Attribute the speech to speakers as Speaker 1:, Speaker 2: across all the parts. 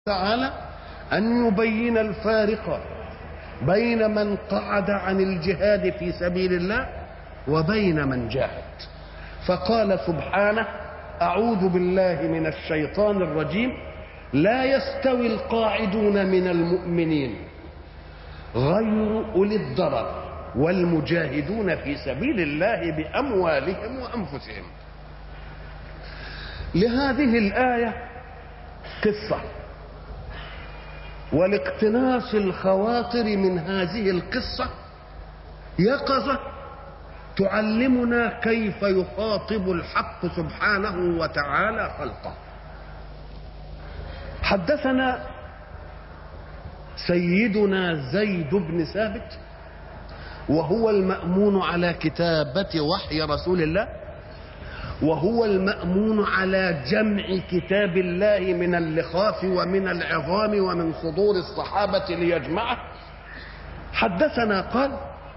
Speaker 1: تعالى أن يبين الفارق بين من قعد عن الجهاد في سبيل الله وبين من جاهد فقال سبحانه أعوذ بالله من الشيطان الرجيم لا يستوي القاعدون من المؤمنين غير أولي الضرر والمجاهدون في سبيل الله بأموالهم وأنفسهم لهذه الآية قصة ولاقتناص الخواطر من هذه القصة يقظة تعلمنا كيف يخاطب الحق سبحانه وتعالى خلقه حدثنا سيدنا زيد بن ثابت وهو المأمون على كتابة وحي رسول الله وهو المأمون على جمع كتاب الله من اللخاف ومن العظام ومن صدور الصحابة ليجمعه حدثنا قال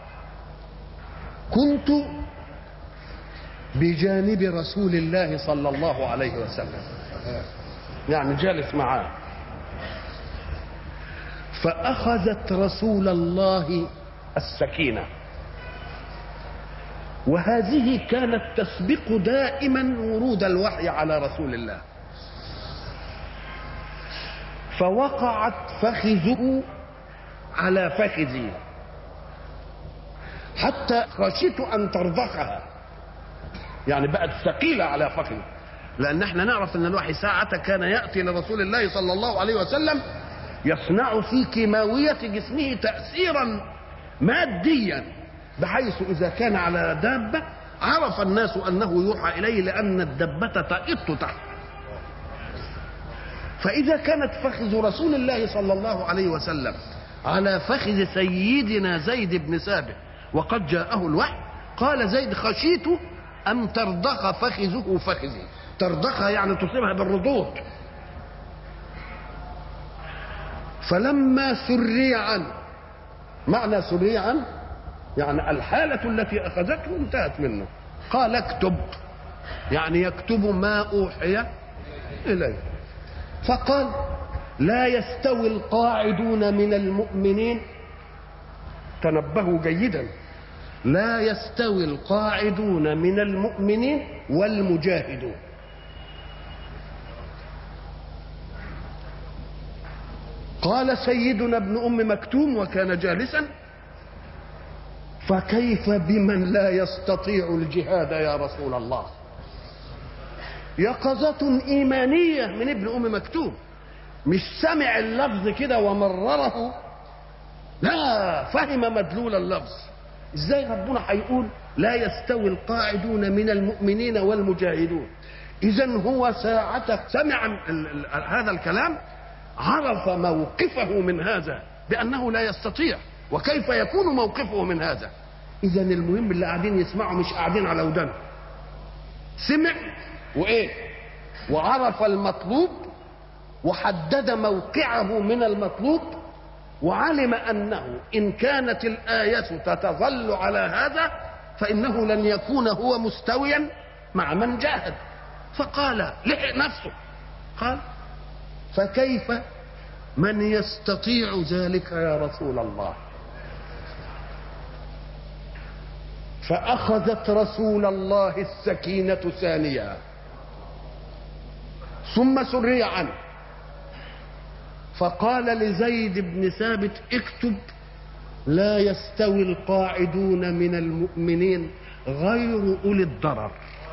Speaker 1: كنت بجانب رسول الله صلى الله عليه وسلم يعني جالس معاه فأخذت رسول الله السكينة وهذه كانت تسبق دائما ورود الوحي على رسول الله فوقعت فخذه على فخذي حتى خشيت ان ترضخها يعني بقت ثقيله على فخذي لان احنا نعرف ان الوحي ساعة كان ياتي لرسول الله صلى الله عليه وسلم يصنع في كيماويه جسمه تاثيرا ماديا بحيث إذا كان على دابة عرف الناس أنه يوحى إليه لأن الدبة تئط تحت فإذا كانت فخذ رسول الله صلى الله عليه وسلم على فخذ سيدنا زيد بن ثابت وقد جاءه الوحي قال زيد خشيت أن ترضخ فخذه فخذي ترضخ يعني تصيبها بالردود فلما سري عنه معنى سري عنه يعني الحالة التي أخذته انتهت منه قال اكتب يعني يكتب ما أوحي إليه فقال لا يستوي القاعدون من المؤمنين تنبهوا جيدا لا يستوي القاعدون من المؤمنين والمجاهدون قال سيدنا ابن ام مكتوم وكان جالسا فكيف بمن لا يستطيع الجهاد يا رسول الله يقظة إيمانية من ابن أم مكتوم مش سمع اللفظ كده ومرره لا فهم مدلول اللفظ ازاي ربنا هيقول لا يستوي القاعدون من المؤمنين والمجاهدون اذا هو ساعة سمع هذا الكلام عرف موقفه من هذا بأنه لا يستطيع وكيف يكون موقفه من هذا اذا المهم اللي قاعدين يسمعوا مش قاعدين على ودان سمع وايه وعرف المطلوب وحدد موقعه من المطلوب وعلم انه ان كانت الايه تتظل على هذا فانه لن يكون هو مستويا مع من جاهد فقال لحق نفسه قال فكيف من يستطيع ذلك يا رسول الله فأخذت رسول الله السكينة ثانية ثم سري عنه فقال لزيد بن ثابت اكتب لا يستوي القاعدون من المؤمنين غير أولي الضرر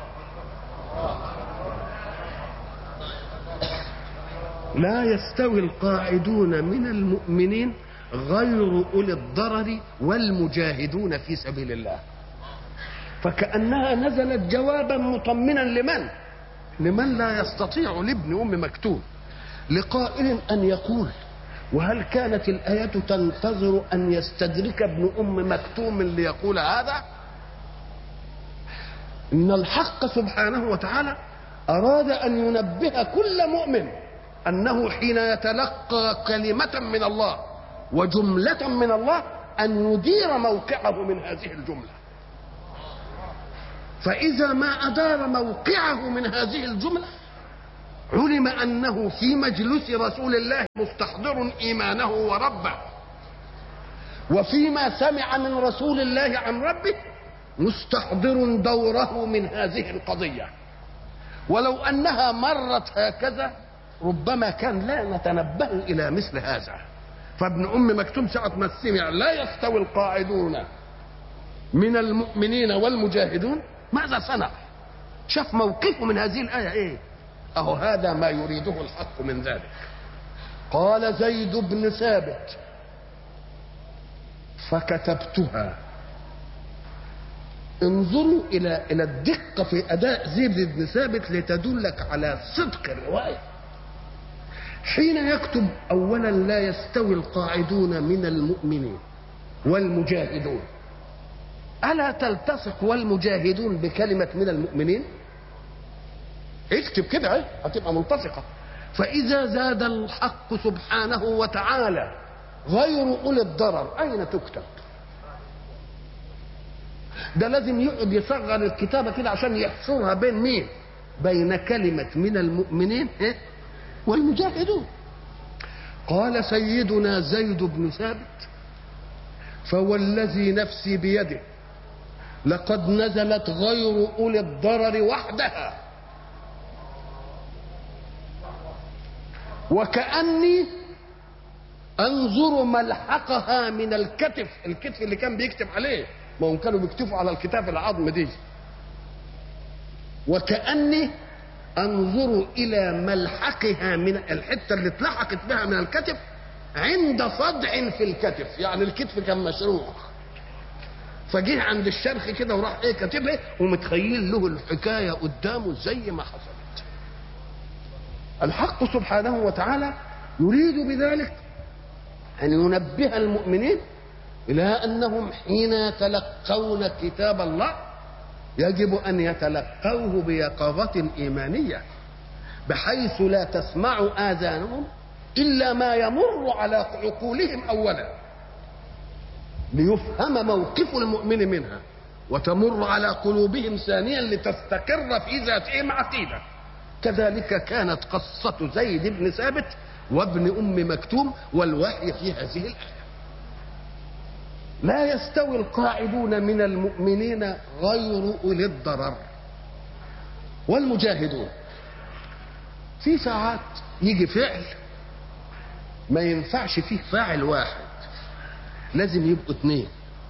Speaker 1: لا يستوي القاعدون من المؤمنين غير أولي الضرر والمجاهدون في سبيل الله فكأنها نزلت جوابا مطمنا لمن لمن لا يستطيع لابن أم مكتوم لقائل أن يقول وهل كانت الآية تنتظر أن يستدرك ابن أم مكتوم ليقول هذا إن الحق سبحانه وتعالى أراد أن ينبه كل مؤمن أنه حين يتلقى كلمة من الله وجملة من الله أن يدير موقعه من هذه الجمله فإذا ما أدار موقعه من هذه الجملة علم انه في مجلس رسول الله مستحضر ايمانه وربه وفيما سمع من رسول الله عن ربه مستحضر دوره من هذه القضيه ولو انها مرت هكذا ربما كان لا نتنبه الى مثل هذا فابن ام مكتوم ساعه ما سمع لا يستوي القاعدون من المؤمنين والمجاهدون ماذا صنع شاف موقفه من هذه الايه ايه اهو هذا ما يريده الحق من ذلك قال زيد بن ثابت فكتبتها انظروا الى الى الدقه في اداء زيد بن ثابت لتدلك على صدق الروايه حين يكتب اولا لا يستوي القاعدون من المؤمنين والمجاهدون الا تلتصق والمجاهدون بكلمه من المؤمنين اكتب كده اهي هتبقى ملتصقه فاذا زاد الحق سبحانه وتعالى غير اولي الضرر اين تكتب ده لازم يقعد يصغر الكتابه كده عشان يحصرها بين مين بين كلمه من المؤمنين إيه؟ والمجاهدون قال سيدنا زيد بن ثابت فوالذي نفسي بيده لقد نزلت غير اولي الضرر وحدها وكاني انظر ملحقها من الكتف الكتف اللي كان بيكتب عليه ما هم كانوا بيكتبوا على الكتاب العظم دي وكاني انظر الى ملحقها من الحته اللي اتلحقت بها من الكتف عند صدع في الكتف يعني الكتف كان مشروع فجه عند الشرخ كده وراح ايه كاتبها ومتخيل له الحكايه قدامه زي ما حصلت الحق سبحانه وتعالى يريد بذلك ان ينبه المؤمنين الى انهم حين يتلقون كتاب الله يجب ان يتلقوه بيقظه ايمانيه بحيث لا تسمع اذانهم الا ما يمر على عقولهم اولا ليفهم موقف المؤمن منها وتمر على قلوبهم ثانيا لتستقر في ذاتهم عقيده كذلك كانت قصه زيد بن ثابت وابن ام مكتوم والوحي في هذه الايه لا يستوي القاعدون من المؤمنين غير اولي الضرر والمجاهدون في ساعات يجي فعل ما ينفعش فيه فاعل واحد لازم يبقوا اثنين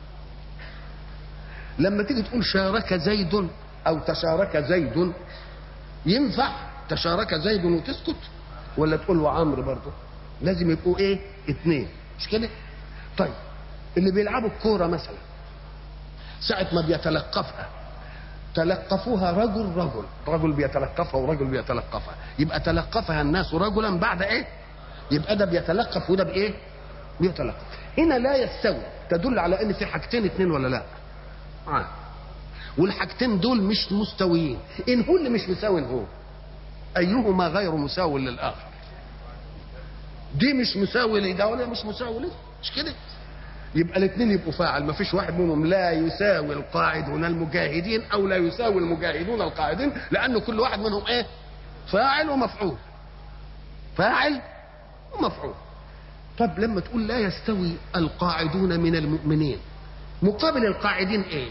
Speaker 1: لما تيجي تقول شارك زيد او تشارك زيد ينفع تشارك زيد وتسكت ولا تقول وعمرو برضه لازم يبقوا ايه اثنين مش كده طيب اللي بيلعبوا الكوره مثلا ساعة ما بيتلقفها تلقفوها رجل رجل رجل بيتلقفها ورجل بيتلقفها يبقى تلقفها الناس رجلا بعد ايه يبقى ده بيتلقف وده بايه بيتلقف هنا لا يستوي تدل على ان في حاجتين اتنين ولا لا آه. والحاجتين دول مش مستويين ان هو اللي مش مساوي هو ايهما غير مساو للاخر دي مش مساوي لده ولا مش مساوي لده مش كده يبقى الاثنين يبقوا فاعل ما فيش واحد منهم لا يساوي القاعدون المجاهدين او لا يساوي المجاهدون القاعدين لانه كل واحد منهم ايه فاعل ومفعول فاعل ومفعول طب لما تقول لا يستوي القاعدون من المؤمنين مقابل القاعدين ايه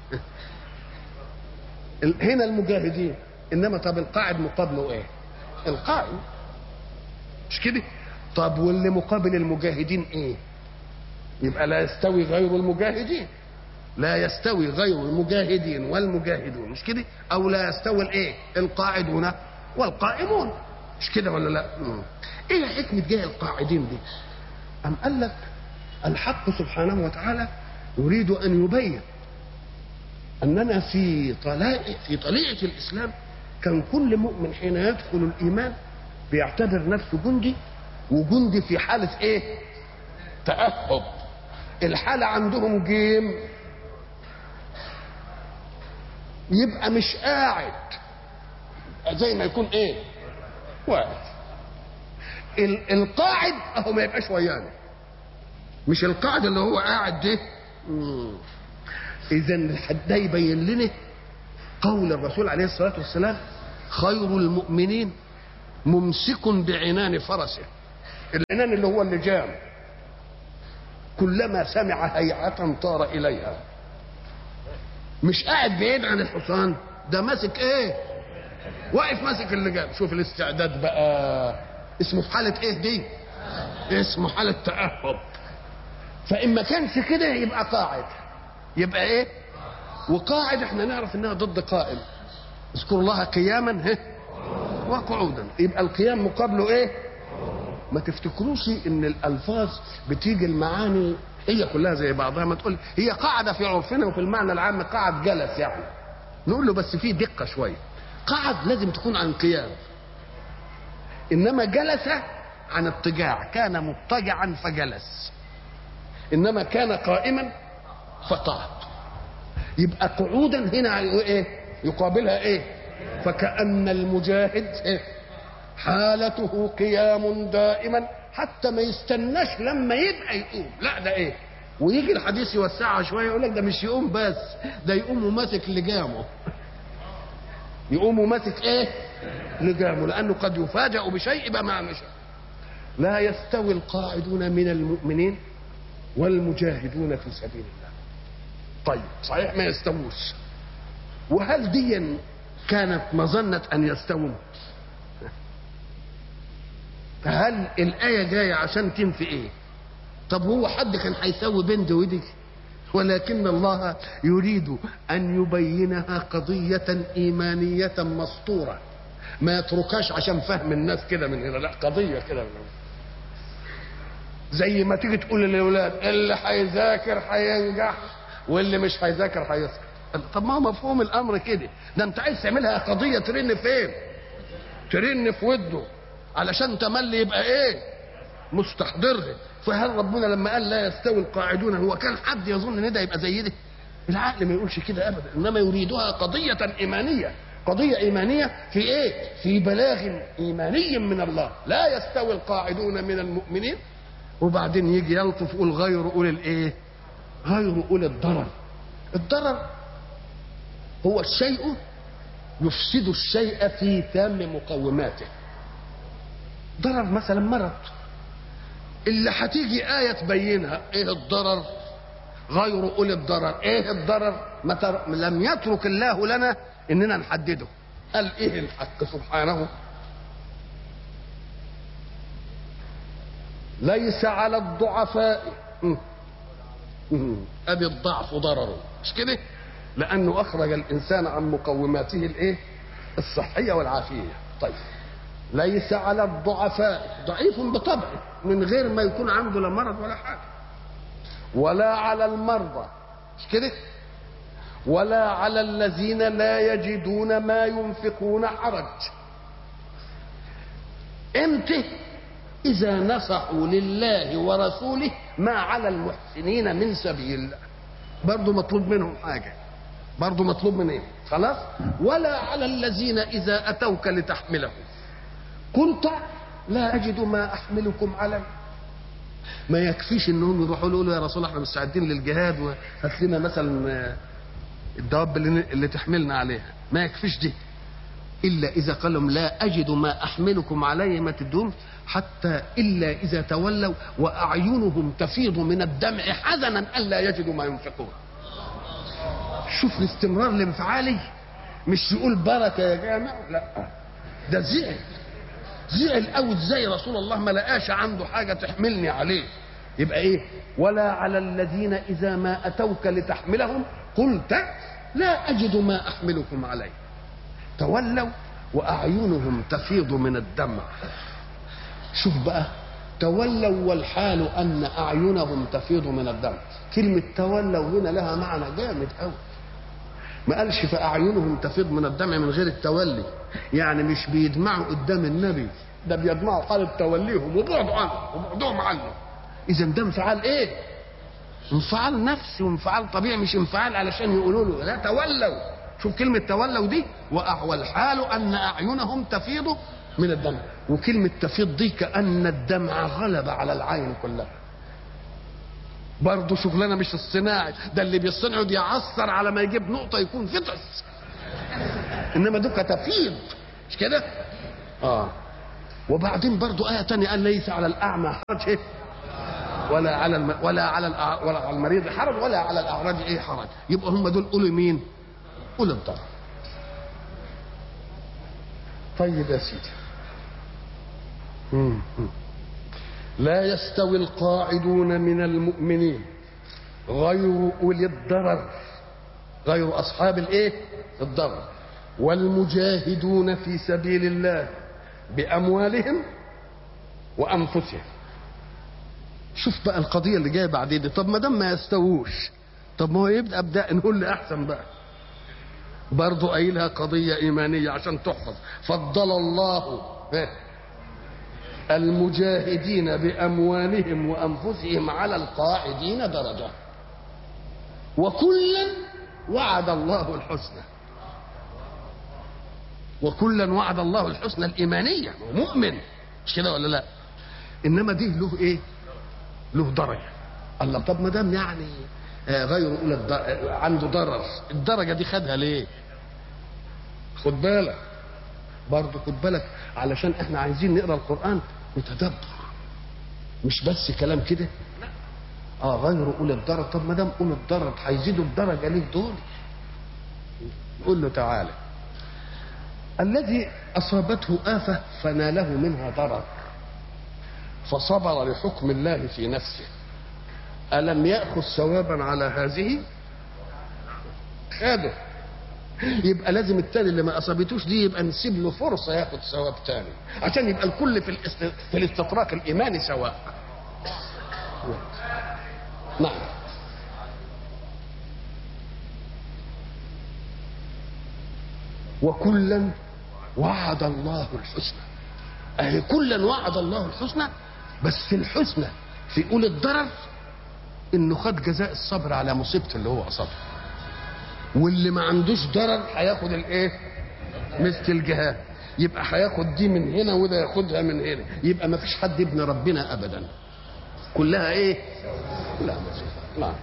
Speaker 1: هنا المجاهدين انما طب القاعد مقابله ايه القائم مش كده طب واللي مقابل المجاهدين ايه يبقى لا يستوي غير المجاهدين لا يستوي غير المجاهدين والمجاهدون مش كده او لا يستوي الايه القاعدون والقائمون مش كده ولا لا مم. ايه حكمه جاي القاعدين دي ام قال لك الحق سبحانه وتعالى يريد ان يبين اننا في طلائع في طليعه الاسلام كان كل مؤمن حين يدخل الايمان بيعتبر نفسه جندي وجندي في حاله ايه تاهب الحاله عندهم جيم يبقى مش قاعد زي ما يكون ايه واقف القاعد اهو ما يبقاش ويانا مش القاعد اللي هو قاعد ده اذا ده يبين لنا قول الرسول عليه الصلاه والسلام خير المؤمنين ممسك بعنان فرسه العنان اللي هو اللجام كلما سمع هيعة طار إليها مش قاعد بعيد عن الحصان ده ماسك ايه واقف ماسك اللجام شوف الاستعداد بقى اسمه في حالة ايه دي اسمه حالة تأهب فإن ما كانش كده يبقى قاعد يبقى ايه وقاعد احنا نعرف انها ضد قائم اذكروا الله قياما ها وقعودا يبقى القيام مقابله ايه ما تفتكروش ان الالفاظ بتيجي المعاني هي كلها زي بعضها ما تقول هي قاعده في عرفنا وفي المعنى العام قاعد جلس يعني نقول له بس في دقه شويه قعد لازم تكون عن قيام انما جلس عن اضطجاع كان مضطجعا فجلس انما كان قائما فقعد يبقى قعودا هنا ايه يقابلها ايه فكأن المجاهد إيه؟ حالته قيام دائما حتى ما يستناش لما يبقى يقوم لا ده ايه ويجي الحديث يوسعها شويه يقول لك ده مش يقوم بس ده يقوم وماسك لجامه يقوم وماسك ايه لجامه لانه قد يفاجأ بشيء يبقى ما مش لا يستوي القاعدون من المؤمنين والمجاهدون في سبيل الله طيب صحيح ما يستووش وهل دي كانت مظنة أن يستووا فهل الآية جاية عشان تنفي إيه طب هو حد كان هيسوي بين دي ودي ولكن الله يريد أن يبينها قضية إيمانية مسطورة ما يتركهاش عشان فهم الناس كده من هنا لا قضية كده من هنا زي ما تيجي تقول للاولاد اللي هيذاكر هينجح واللي مش هيذاكر هيسقط طب ما هو مفهوم الامر كده ده انت عايز تعملها قضيه ترن فين ترن في وده علشان تملي يبقى ايه مستحضرها فهل ربنا لما قال لا يستوي القاعدون هو كان حد يظن ان ده يبقى زي ده العقل ما يقولش كده ابدا انما يريدها قضيه ايمانيه قضية إيمانية في إيه؟ في بلاغ إيماني من الله، لا يستوي القاعدون من المؤمنين وبعدين يجي يلطف يقول غير أولي الإيه؟ غير أولي الضرر. الضرر هو الشيء يفسد الشيء في تام مقوماته ضرر مثلا مرض اللي هتيجي آية تبينها ايه الضرر غير أولي الضرر ايه الضرر ما تر... لم يترك الله لنا اننا نحدده قال ايه الحق سبحانه ليس على الضعفاء ادي الضعف ضرره مش كده لانه اخرج الانسان عن مقوماته الايه الصحيه والعافيه طيب ليس على الضعفاء ضعيف بطبعه من غير ما يكون عنده لا مرض ولا حاجه ولا على المرضى مش كده ولا على الذين لا يجدون ما ينفقون حرج امتى اذا نصحوا لله ورسوله ما على المحسنين من سبيل برضه مطلوب منهم حاجه برضه مطلوب من ايه خلاص ولا على الذين اذا اتوك لتحملهم قلت لا اجد ما احملكم عليه ما يكفيش انهم يروحوا له يقولوا يا رسول الله احنا مستعدين للجهاد وهات لنا مثلا الدواب اللي, اللي تحملنا عليها ما يكفيش دي الا اذا قال لهم لا اجد ما احملكم عليه ما تدوم حتى الا اذا تولوا واعينهم تفيض من الدمع حزنا الا يجدوا ما ينفقون شوف الاستمرار الانفعالي مش يقول بركه يا جامع لا ده زعل زعل قوي ازاي رسول الله ما لقاش عنده حاجه تحملني عليه يبقى ايه ولا على الذين اذا ما اتوك لتحملهم قلت لا اجد ما احملكم عليه تولوا واعينهم تفيض من الدمع شوف بقى تولوا والحال ان اعينهم تفيض من الدمع كلمه تولوا هنا لها معنى جامد قوي ما قالش فاعينهم تفيض من الدمع من غير التولي يعني مش بيدمعوا قدام النبي ده بيدمعوا حالة توليهم وبعدوا عنه وبعدهم عنه اذا ده انفعال ايه انفعال نفسي وانفعال طبيعي مش انفعال علشان يقولوا له لا تولوا شوف كلمة تولوا دي والحال أن أعينهم تفيض من الدمع وكلمة تفيض دي كأن الدمع غلب على العين كلها برضه شغلانة مش الصناعي ده اللي بيصنعه يعصر على ما يجيب نقطة يكون فطس إنما دوكا تفيض مش كده؟ آه وبعدين برضو آية تانية قال ليس على الأعمى حرج إيه؟ ولا على الم... ولا على الأع... ولا على المريض حرج ولا على الأعراج إيه حرج يبقى هم دول أولي مين؟ أولي الضرر طيب يا سيدي مم. مم. لا يستوي القاعدون من المؤمنين غير أولي الضرر غير أصحاب الإيه؟ الضرر والمجاهدون في سبيل الله بأموالهم وأنفسهم شوف بقى القضية اللي جاية بعدين دي طب ما دام ما يستووش طب ما هو يبدأ أبدأ نقول لي أحسن بقى برضه قايلها قضية إيمانية عشان تحفظ فضل الله المجاهدين بأموالهم وأنفسهم على القاعدين درجة وكلا وعد الله الحسنى وكلا وعد الله الحسنى الإيمانية مؤمن مش كده ولا لا إنما دي له إيه له درجة الله طب ما دام يعني آه غير أولى الدر... عنده ضرر الدرجة دي خدها ليه خد بالك برضه خد بالك علشان احنا عايزين نقرا القرآن نتدبر مش بس كلام كده اه غير اولي الضرر طب ما دام اولي الضرر هيزيدوا الدرجه ليه دول نقول له تعالى الذي اصابته افه فناله منها ضرر فصبر لحكم الله في نفسه الم ياخذ ثوابا على هذه خده يبقى لازم التاني اللي ما اصابتوش دي يبقى نسيب له فرصه ياخد ثواب تاني عشان يبقى الكل في الاست... في الاستطراق الايماني سواء نعم وكلا وعد الله الحسنى أهي كلا وعد الله الحسنى بس الحسنى في أولي الضرر إنه خد جزاء الصبر على مصيبته اللي هو أصابها واللي ما عندوش ضرر هياخد الإيه؟ مثل الجهاد يبقى هياخد دي من هنا وده ياخدها من هنا يبقى ما فيش حد ابن ربنا أبدا كلها إيه؟ كلها مصيبة نعم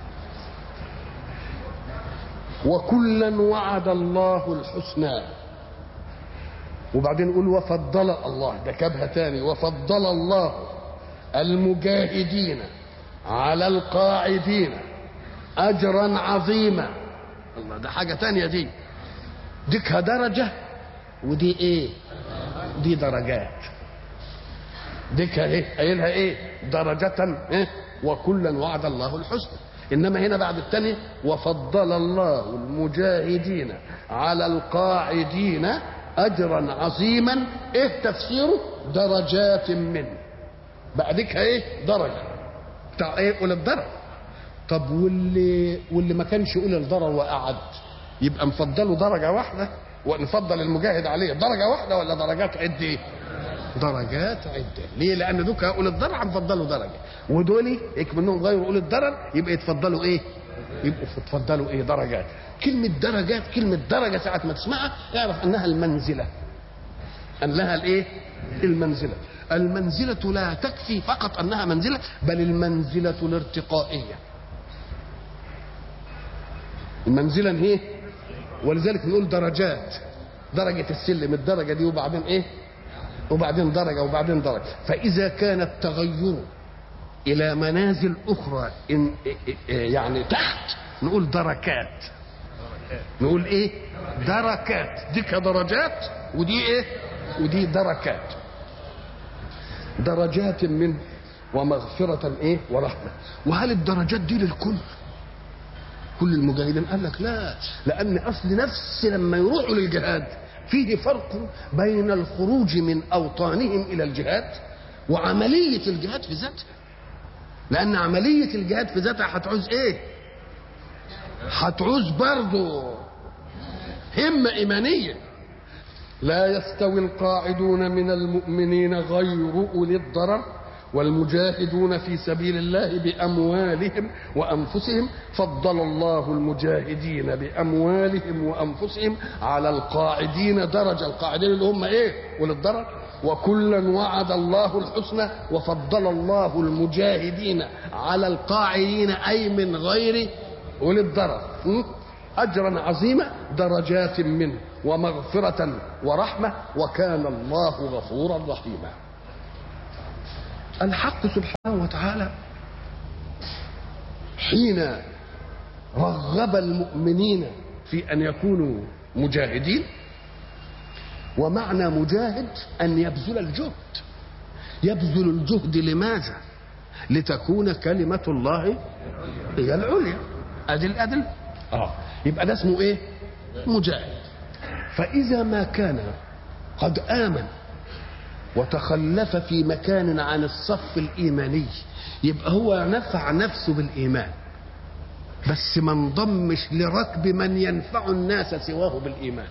Speaker 1: وكلا وعد الله الحسنى وبعدين يقول وفضل الله ده كبهة تاني وفضل الله المجاهدين على القاعدين أجرا عظيما الله ده حاجة تانية دي ديكها درجة ودي ايه دي درجات ديكها ايه قايلها ايه درجة ايه وكلا وعد الله الحسنى انما هنا بعد الثاني وفضل الله المجاهدين على القاعدين اجرا عظيما ايه تفسيره درجات منه بعدك ايه درجه بتاع ايه اولى الضرر طب واللي واللي ما كانش اولى الضرر وقعد يبقى نفضله درجه واحده ونفضل المجاهد عليه درجه واحده ولا درجات عده ايه درجات عده ليه لان دوك اولي الضرر هنفضلوا درجه ودول منهم غير اولي الضرر يبقى يتفضلوا ايه يبقوا يتفضلوا ايه درجات كلمه درجات كلمه درجه ساعه ما تسمعها اعرف انها المنزله انها الايه المنزله المنزله لا تكفي فقط انها منزله بل المنزله الارتقائيه المنزله هي ولذلك نقول درجات درجه السلم الدرجه دي وبعدين ايه وبعدين درجة وبعدين درجة فإذا كان التغير إلى منازل أخرى إن يعني تحت نقول دركات نقول إيه دركات دي كدرجات ودي إيه ودي دركات درجات منه ومغفرة إيه ورحمة وهل الدرجات دي للكل كل المجاهدين قال لك لا لأن أصل نفس لما يروحوا للجهاد فيه فرق بين الخروج من أوطانهم إلى الجهاد وعملية الجهاد في ذاتها لأن عملية الجهاد في ذاتها هتعوز إيه؟ هتعوز برضه همة إيمانية لا يستوي القاعدون من المؤمنين غير أولي الضرر والمجاهدون في سبيل الله بأموالهم وأنفسهم فضل الله المجاهدين بأموالهم وأنفسهم على القاعدين درجة القاعدين اللي هم إيه وللضرر وكلا وعد الله الحسنى وفضل الله المجاهدين على القاعدين أي من غير أولي الضرر أجرا عظيما درجات منه ومغفرة ورحمة وكان الله غفورا رحيما الحق سبحانه وتعالى حين رغب المؤمنين في ان يكونوا مجاهدين ومعنى مجاهد ان يبذل الجهد يبذل الجهد لماذا لتكون كلمة الله هي العليا أدل أدل آه. يبقى ده اسمه إيه مجاهد فإذا ما كان قد آمن وتخلف في مكان عن الصف الإيماني يبقى هو نفع نفسه بالإيمان بس ما انضمش لركب من ينفع الناس سواه بالإيمان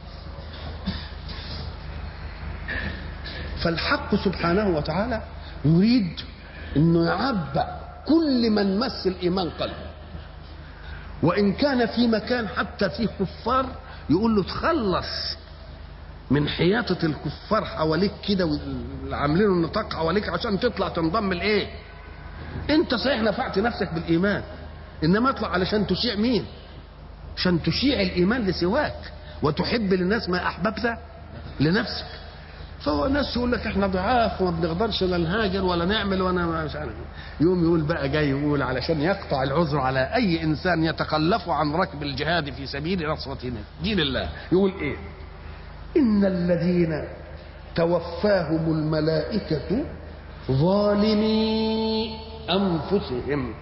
Speaker 1: فالحق سبحانه وتعالى يريد انه يعبأ كل من مس الايمان قلبه وان كان في مكان حتى فيه كفار يقول له تخلص من حياطة الكفار حواليك كده وعاملين النطاق حواليك عشان تطلع تنضم لايه انت صحيح نفعت نفسك بالايمان انما اطلع علشان تشيع مين عشان تشيع الايمان لسواك وتحب للناس ما احببت لنفسك فهو ناس يقول لك احنا ضعاف وما بنقدرش لا نهاجر ولا نعمل وانا مش عارف يوم يقول بقى جاي يقول علشان يقطع العذر على اي انسان يتخلف عن ركب الجهاد في سبيل نصرة دين الله يقول ايه ان الذين توفاهم الملائكة ظالمي انفسهم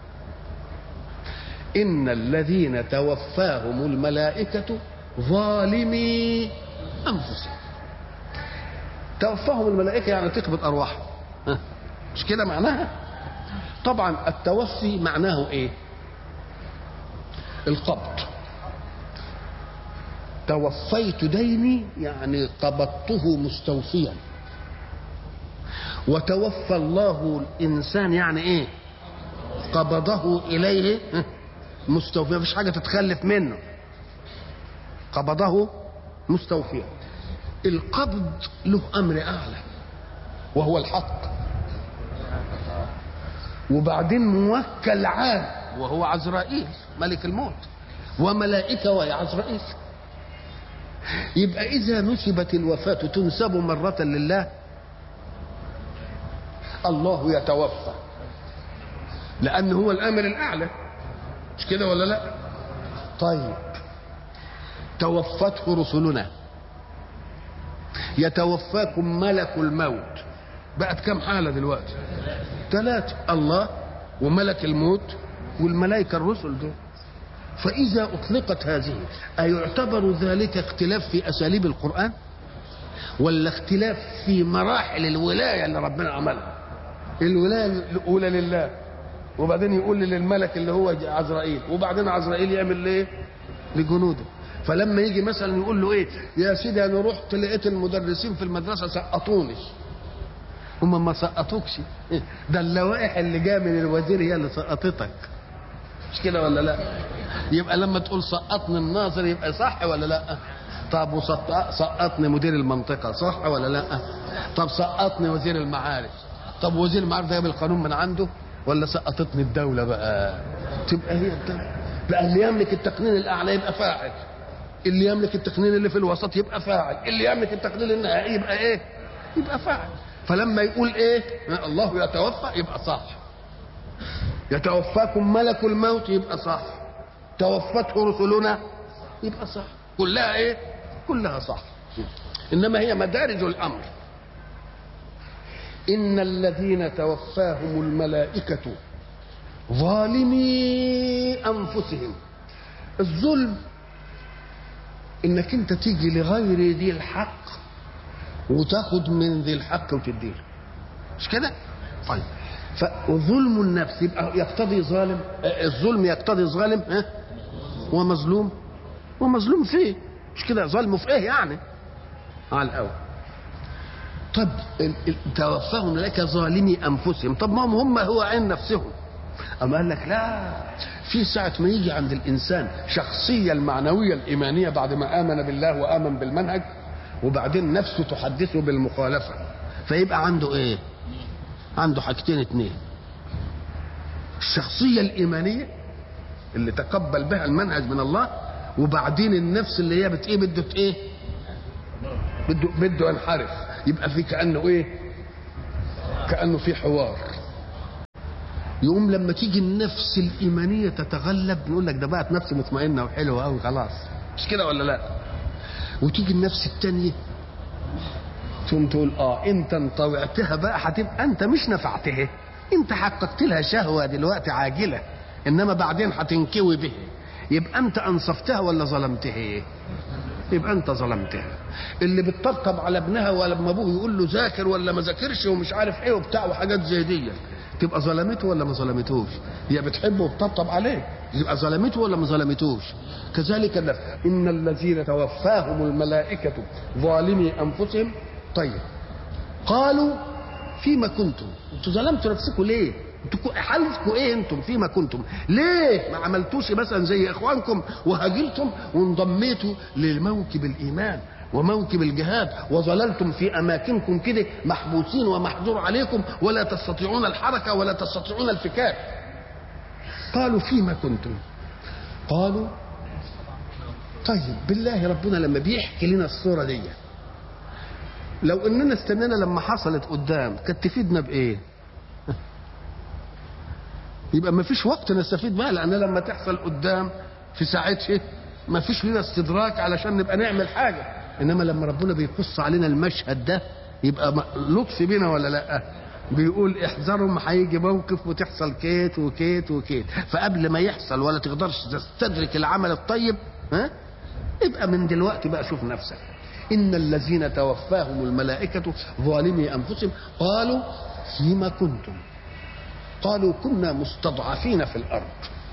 Speaker 1: ان الذين توفاهم الملائكة ظالمي انفسهم توفاهم الملائكه يعني تقبض ارواحهم مش كده معناها طبعا التوفي معناه ايه القبض توفيت ديني يعني قبضته مستوفيا وتوفى الله الانسان يعني ايه قبضه اليه مستوفيا مفيش حاجه تتخلف منه قبضه مستوفيا القبض له امر اعلى وهو الحق وبعدين موكل عام وهو عزرائيل ملك الموت وملائكه وهي عزرائيل يبقى اذا نسبت الوفاه تنسب مره لله الله يتوفى لان هو الامر الاعلى مش كده ولا لا طيب توفته رسلنا يتوفاكم ملك الموت بقت كم حالة دلوقتي ثلاثة الله وملك الموت والملائكة الرسل دول فإذا أطلقت هذه أيعتبر ذلك اختلاف في أساليب القرآن ولا اختلاف في مراحل الولاية اللي ربنا عملها الولاية الأولى لله وبعدين يقول للملك اللي هو عزرائيل وبعدين عزرائيل يعمل ليه لجنوده فلما يجي مثلا يقول له ايه يا سيدي انا رحت لقيت المدرسين في المدرسه سقطوني هم ما سقطوكش ده اللوائح اللي جايه من الوزير هي اللي سقطتك مش كده ولا لا يبقى لما تقول سقطني الناظر يبقى صح ولا لا طب وسقطني مدير المنطقه صح ولا لا طب سقطني وزير المعارف طب وزير المعارف ده جاب القانون من عنده ولا سقطتني الدوله بقى تبقى هي الدوله بقى اللي يملك التقنين الاعلى يبقى فاعل اللي يملك التقنين اللي في الوسط يبقى فاعل اللي يملك التقنين النهائي يبقى ايه يبقى فاعل فلما يقول ايه الله يتوفى يبقى صح يتوفاكم ملك الموت يبقى صح توفته رسلنا يبقى صح كلها ايه كلها صح انما هي مدارج الامر ان الذين توفاهم الملائكه ظالمي انفسهم الظلم انك انت تيجي لغير ذي الحق وتاخد من ذي الحق وتديه مش كده طيب فظلم النفس يبقى يقتضي ظالم الظلم يقتضي ظالم ها ومظلوم ومظلوم فيه مش كده ظلمه في ايه يعني على الاول طب توفاهم لك ظالمي انفسهم طب ما هم هو عين نفسهم أما قال لك لا في ساعة ما يجي عند الإنسان شخصية المعنوية الإيمانية بعد ما آمن بالله وآمن بالمنهج وبعدين نفسه تحدثه بالمخالفة فيبقى عنده إيه؟ عنده حاجتين اتنين الشخصية الإيمانية اللي تقبل بها المنهج من الله وبعدين النفس اللي هي بت ايه بده ايه بده بده ينحرف يبقى في كانه ايه كانه في حوار يقوم لما تيجي النفس الإيمانية تتغلب نقول لك ده بقت نفس مطمئنة وحلوة قوي خلاص مش كده ولا لا وتيجي النفس التانية ثم تقول اه انت انطوعتها بقى هتبقى انت مش نفعتها انت حققت لها شهوة دلوقتي عاجلة انما بعدين هتنكوي به يبقى انت انصفتها ولا ظلمتها يبقى انت ظلمتها اللي بتطبطب على ابنها ولما ابوه يقول له ذاكر ولا ما ذاكرش ومش عارف ايه وبتاع وحاجات زي دي تبقى ظلمته ولا ما ظلمتوش هي بتحبه وبتطبطب عليه يبقى ظلمته ولا ما ظلمتوش كذلك النفس ان الذين توفاهم الملائكه ظالمي انفسهم طيب قالوا فيما كنتم انتوا ظلمتوا نفسكم ليه انتوا حالتكم ايه انتم فيما كنتم ليه ما عملتوش مثلا زي اخوانكم وهاجلتم وانضميتوا لموكب الايمان وموكب الجهاد وظللتم في اماكنكم كده محبوسين ومحظور عليكم ولا تستطيعون الحركه ولا تستطيعون الفكاك قالوا فيما كنتم قالوا طيب بالله ربنا لما بيحكي لنا الصوره دي لو اننا استنينا لما حصلت قدام كانت تفيدنا بايه يبقى ما فيش وقت نستفيد بقى لان لما تحصل قدام في ساعتها ما فيش لنا استدراك علشان نبقى نعمل حاجه انما لما ربنا بيقص علينا المشهد ده يبقى لطف بينا ولا لا بيقول احذروا ما هيجي موقف وتحصل كيت وكيت وكيت فقبل ما يحصل ولا تقدرش تستدرك العمل الطيب ها يبقى من دلوقتي بقى شوف نفسك ان الذين توفاهم الملائكه ظالمي انفسهم قالوا فيما كنتم قالوا كنا مستضعفين في الارض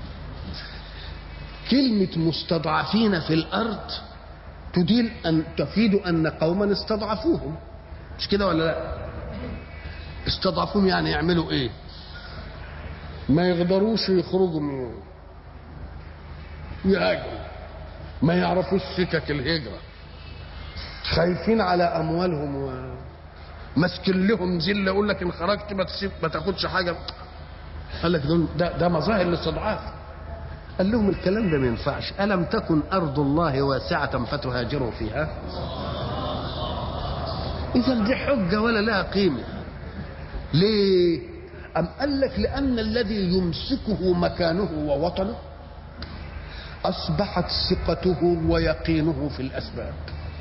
Speaker 1: كلمه مستضعفين في الارض تدل ان تفيد ان قوما استضعفوهم مش كده ولا لا استضعفوهم يعني يعملوا ايه ما يقدروش يخرجوا من يهاجروا ما يعرفوش سكك الهجره خايفين على اموالهم و... ماسكين لهم زله يقول لك ان خرجت ما تسيب ما تاخدش حاجه قال لك دول ده, ده مظاهر الاستضعاف قال لهم الكلام ده ما ينفعش الم تكن ارض الله واسعه فتهاجروا فيها اذا دي حجه ولا لها قيمه ليه ام قال لك لان الذي يمسكه مكانه ووطنه اصبحت ثقته ويقينه في الاسباب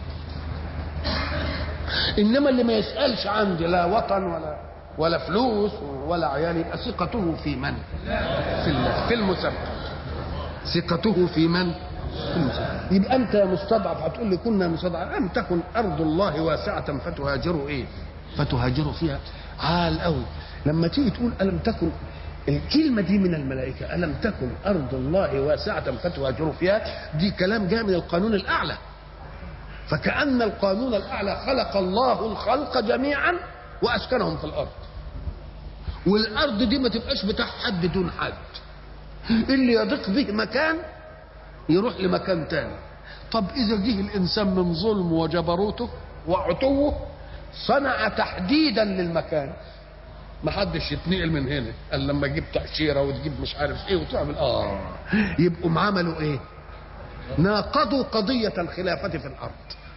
Speaker 1: انما اللي ما يسالش عندي لا وطن ولا ولا فلوس ولا عيال يبقى ثقته في من في الله في المسبب ثقته في من في المسبب يبقى انت مستضعف هتقول لي كنا مستضعف لم تكن ارض الله واسعه فتهاجروا ايه فتهاجروا فيها عال قوي لما تيجي تقول الم تكن الكلمة دي من الملائكة ألم تكن أرض الله واسعة فتهاجروا فيها دي كلام جاء من القانون الأعلى فكأن القانون الأعلى خلق الله الخلق جميعا وأسكنهم في الأرض والأرض دي ما تبقاش بتاع حد دون حد اللي يضيق به مكان يروح لمكان تاني طب إذا جه الإنسان من ظلمه وجبروته وعتوه صنع تحديدا للمكان ما حدش يتنقل من هنا قال لما تجيب تأشيرة وتجيب مش عارف ايه وتعمل اه يبقوا عملوا ايه ناقضوا قضية الخلافة في الأرض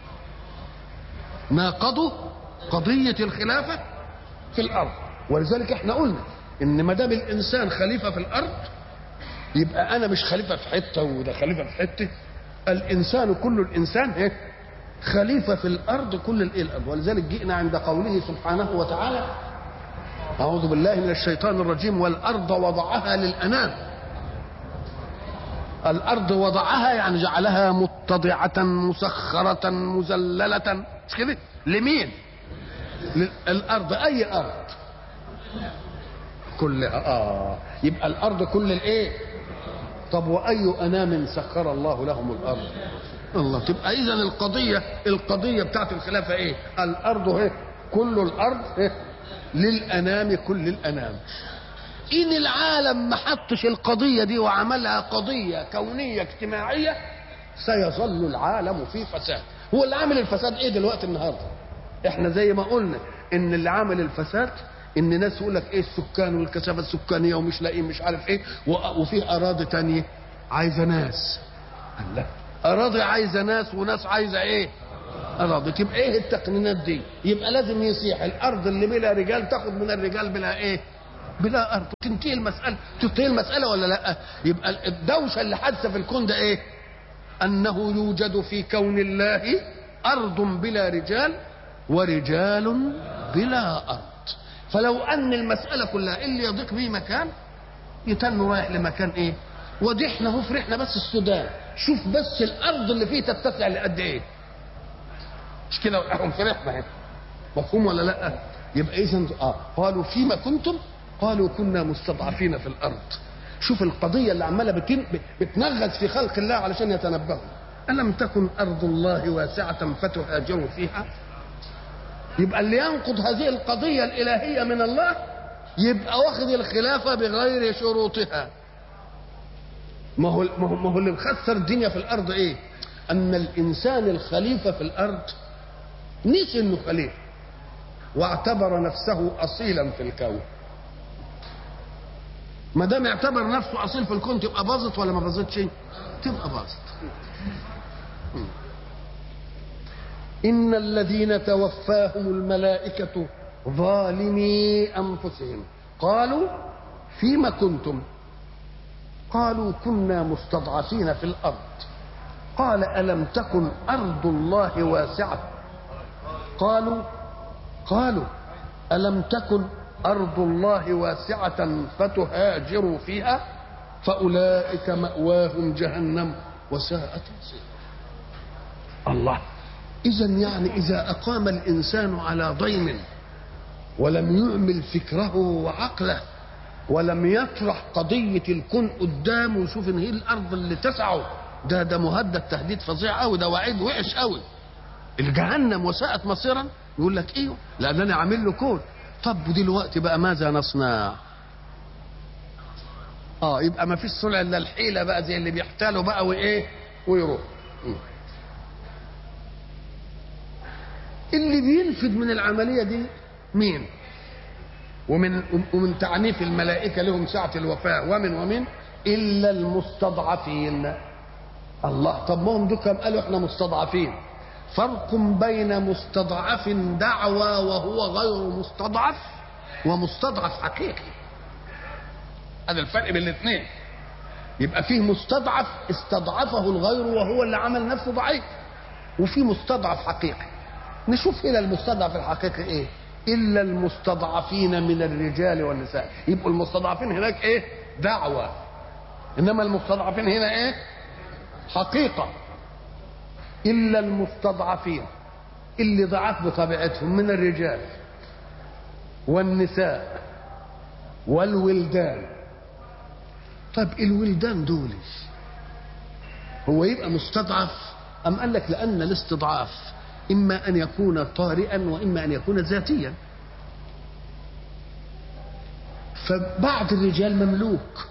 Speaker 1: ناقضوا قضية الخلافة في الأرض ولذلك احنا قلنا إن ما دام الإنسان خليفة في الأرض يبقى أنا مش خليفة في حتة وده خليفة في حتة الإنسان كل الإنسان إيه؟ خليفة في الأرض كل الأرض ولذلك جئنا عند قوله سبحانه وتعالى أعوذ بالله من الشيطان الرجيم والأرض وضعها للأنام الارض وضعها يعني جعلها متضعه مسخره مذلله مش كده لمين الارض اي ارض كلها اه يبقى الارض كل الايه طب واي انام سخر الله لهم الارض الله تبقى اذا القضيه القضيه بتاعت الخلافه ايه الارض هي كل الارض هي للانام كل الانام ان العالم ما حطش القضيه دي وعملها قضيه كونيه اجتماعيه سيظل العالم في فساد هو اللي عامل الفساد ايه دلوقتي النهارده احنا زي ما قلنا ان اللي عامل الفساد ان ناس يقول لك ايه السكان والكثافه السكانيه ومش لاقيين مش عارف ايه وفي اراضي تانية عايزه ناس لا اراضي عايزه ناس وناس عايزه ايه اراضي تبقى ايه التقنينات دي يبقى لازم يصيح الارض اللي بلا رجال تاخد من الرجال بلا ايه بلا ارض تنتهي المساله تنتهي المساله ولا لا يبقى الدوشه اللي حادثه في الكون ده ايه انه يوجد في كون الله ارض بلا رجال ورجال بلا ارض فلو ان المساله كلها اللي يضيق به مكان يتن رايح لمكان ايه ودي احنا هو فرحنا بس السودان شوف بس الارض اللي فيه تتسع لقد ايه مش كده احنا فرحنا هنا مفهوم ولا لا يبقى اذا اه قالوا فيما كنتم قالوا كنا مستضعفين في الارض شوف القضيه اللي عماله بتن... بتنغز في خلق الله علشان يتنبهوا الم تكن ارض الله واسعه فتهاجروا فيها يبقى اللي ينقض هذه القضيه الالهيه من الله يبقى واخد الخلافه بغير شروطها ما هو ما هو, ما هو اللي مخسر الدنيا في الارض ايه ان الانسان الخليفه في الارض نسي انه خليفه واعتبر نفسه اصيلا في الكون ما دام اعتبر نفسه اصيل في الكون تبقى باظت ولا ما باظتش تبقى باظت ان الذين توفاهم الملائكه ظالمي انفسهم قالوا فيما كنتم قالوا كنا مستضعفين في الارض قال الم تكن ارض الله واسعه قالوا قالوا الم تكن ارض الله واسعه فتهاجروا فيها فاولئك ماواهم جهنم وساءت مصيرا الله اذا يعني اذا اقام الانسان على ضيم ولم يعمل فكره وعقله ولم يطرح قضية الكون قدامه ويشوف ان هي الارض اللي تسعه ده ده مهدد تهديد فظيع قوي ده وعيد وحش قوي الجهنم وساءت مصيرا يقول لك ايوه لان انا عامل له كون طب ودلوقتي بقى ماذا نصنع اه يبقى ما فيش صنع الا الحيله بقى زي اللي بيحتالوا بقى وايه ويروح اللي بينفذ من العمليه دي مين ومن ومن تعنيف الملائكه لهم سعه الوفاء ومن ومن الا المستضعفين الله طب ما هم دول كم قالوا احنا مستضعفين فرق بين مستضعف دعوى وهو غير مستضعف ومستضعف حقيقي هذا الفرق بين الاثنين يبقى فيه مستضعف استضعفه الغير وهو اللي عمل نفسه ضعيف وفي مستضعف حقيقي نشوف هنا المستضعف الحقيقي ايه الا المستضعفين من الرجال والنساء يبقوا المستضعفين هناك ايه دعوه انما المستضعفين هنا ايه حقيقه الا المستضعفين اللي ضعاف بطبيعتهم من الرجال والنساء والولدان طب الولدان دول هو يبقى مستضعف ام قال لك لان الاستضعاف اما ان يكون طارئا واما ان يكون ذاتيا فبعض الرجال مملوك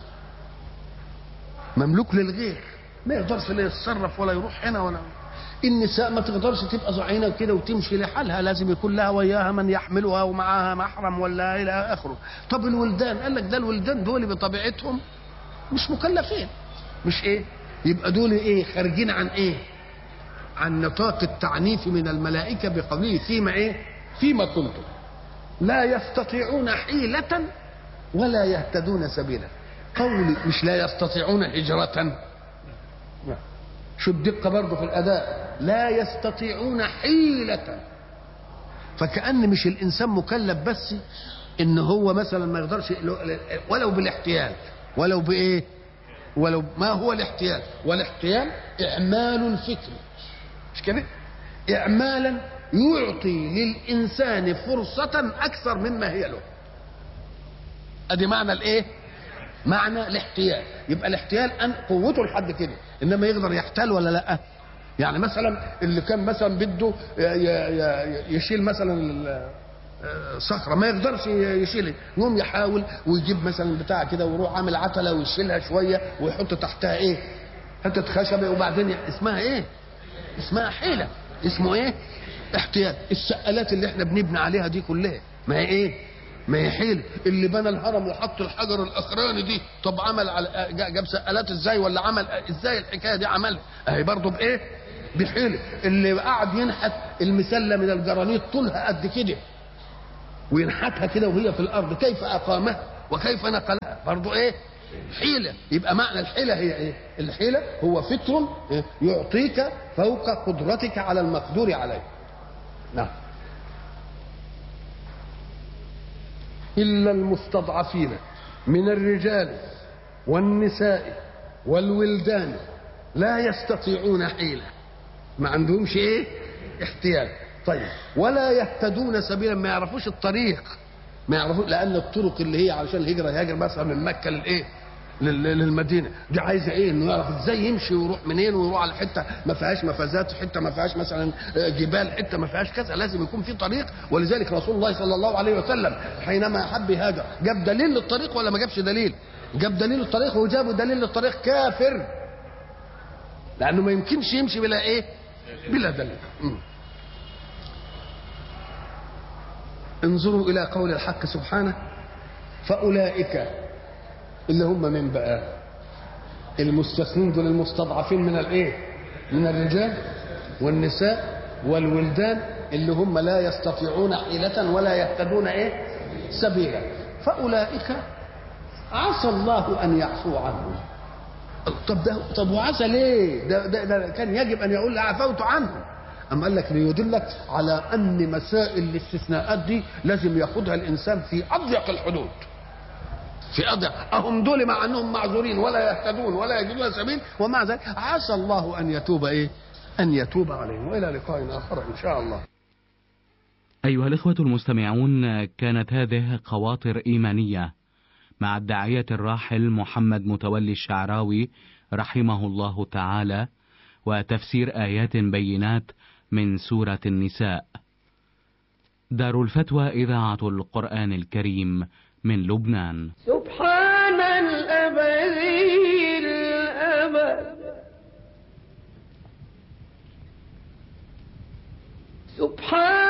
Speaker 1: مملوك للغير ما يقدرش لا يتصرف ولا يروح هنا ولا النساء ما تقدرش تبقى زعينه وكده وتمشي لحالها لازم يكون لها وياها من يحملها ومعاها محرم ولا الى اخره طب الولدان قال لك ده الولدان دول بطبيعتهم مش مكلفين مش ايه يبقى دول ايه خارجين عن ايه عن نطاق التعنيف من الملائكة بقوله فيما ايه فيما كنتم لا يستطيعون حيلة ولا يهتدون سبيلا قول مش لا يستطيعون هجرة شو الدقة برضه في الأداء لا يستطيعون حيلة فكأن مش الإنسان مكلف بس إن هو مثلا ما يقدرش ولو بالاحتيال ولو بإيه ولو ما هو الاحتيال والاحتيال إعمال الفكر مش كده إعمالا يعطي للإنسان فرصة أكثر مما هي له أدي معنى الإيه معنى الاحتيال يبقى الاحتيال أن قوته لحد كده إنما يقدر يحتال ولا لأ يعني مثلا اللي كان مثلا بده يشيل مثلا صخرة ما يقدرش يشيلها يقوم يحاول ويجيب مثلا بتاع كده ويروح عامل عتلة ويشيلها شوية ويحط تحتها ايه حتة خشبة وبعدين اسمها ايه اسمها حيلة اسمه ايه احتيال السقالات اللي احنا بنبني عليها دي كلها ما هي ايه ما هي حيلة اللي بنى الهرم وحط الحجر الاخراني دي طب عمل على جاب سقالات ازاي ولا عمل ازاي الحكايه دي عملها اهي برضه بايه بحيلة اللي قعد ينحت المسله من الجرانيت طولها قد كده وينحتها كده وهي في الارض كيف اقامها وكيف نقلها برضو ايه حيلة يبقى معنى الحيلة هي ايه الحيلة هو فطر إيه؟ يعطيك فوق قدرتك على المقدور عليه نعم إلا المستضعفين من الرجال والنساء والولدان لا يستطيعون حيلة ما عندهمش ايه احتياج طيب ولا يهتدون سبيلا ما يعرفوش الطريق ما يعرفوش لان الطرق اللي هي علشان الهجره يهاجر مثلا من مكه للايه لل- للمدينه دي عايزه ايه انه يعرف ازاي يمشي ويروح منين ويروح على حته ما فيهاش مفازات حته ما فيهاش مثلا جبال حته ما فيهاش كذا لازم يكون في طريق ولذلك رسول الله صلى الله عليه وسلم حينما حب يهاجر جاب دليل للطريق ولا ما جابش دليل جاب دليل للطريق وجابوا دليل للطريق كافر لانه ما يمكنش يمشي بلا ايه بلا دليل م. انظروا الى قول الحق سبحانه فاولئك اللي هم من بقى المستثنين دول المستضعفين من الايه من الرجال والنساء والولدان اللي هم لا يستطيعون حيلة ولا يهتدون ايه سبيلا فاولئك عسى الله ان يعفو عنهم طب ده طب وعسى ليه ده, ده, ده كان يجب ان يقول عفوت عنهم أم قال لك ليدلك على أن مسائل الاستثناءات دي لازم ياخدها الإنسان في أضيق الحدود في أضيق أهم دول مع أنهم معذورين ولا يهتدون ولا يجدون سبيل ومع ذلك عسى الله أن يتوب إيه أن يتوب عليهم وإلى لقاء آخر إن شاء الله
Speaker 2: أيها الإخوة المستمعون كانت هذه خواطر إيمانية مع الداعية الراحل محمد متولي الشعراوي رحمه الله تعالى وتفسير آيات بينات من سورة النساء. دار الفتوى إذاعة القرآن الكريم من لبنان.
Speaker 3: سبحان الأبدي الأبد سبحان